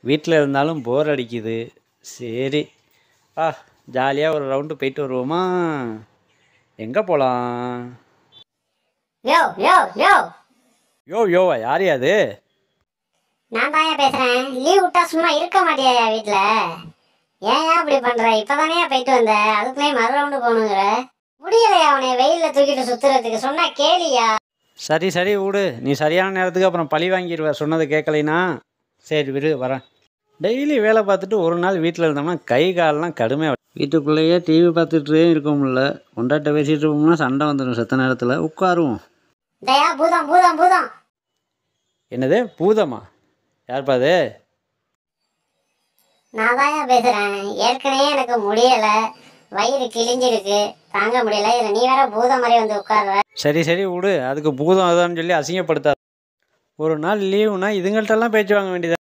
வீட்டில் இருந்தாலும் போர் அடிக்குது சரி ஆ ஜாலியாக ஒரு ரவுண்டு போயிட்டு வருவோமா எங்கே போகலாம் யோ யோ யோ யோ யோவா யார் அது நான் தாயா பேசுறேன் லீவ் விட்டா சும்மா இருக்க மாட்டியா வீட்ல ஏன் இப்படி பண்ற இப்பதானே போயிட்டு வந்த அதுக்குள்ளே மறு ரவுண்டு போகணுங்கிற முடியலையா அவனை வெயில்ல தூக்கிட்டு சுத்துறதுக்கு சொன்னா கேளியா சரி சரி விடு நீ சரியான நேரத்துக்கு அப்புறம் பழி வாங்கிடுவ சொன்னதை கேட்கலைனா சரி விடு வரேன் டெய்லி வேலை பார்த்துட்டு ஒரு நாள் வீட்டில் இருந்தோம்னா கை காலெலாம் கடுமையாக வீட்டுக்குள்ளேயே டிவி பார்த்துட்டு இருக்க முடியல கொண்டாட்ட பேசிகிட்டு இருப்போம்னா சண்டை வந்துடும் செத்த நேரத்தில் உட்காருவோம் தயா பூதம் பூதம் பூதம் என்னது பூதமா யார்ப்பா அது நான் தாயா பேசுறேன் ஏற்கனவே எனக்கு முடியல வயிறு கிழிஞ்சிருக்கு தாங்க முடியல இதுல நீ வேற பூதம் மாதிரி வந்து உட்கார்ற சரி சரி விடு அதுக்கு பூதம் அதான்னு சொல்லி அசிங்கப்படுத்தாது ஒரு நாள் லீவுனா இதுங்கள்ட்டெல்லாம் பேச்சு வாங்க வேண்டியது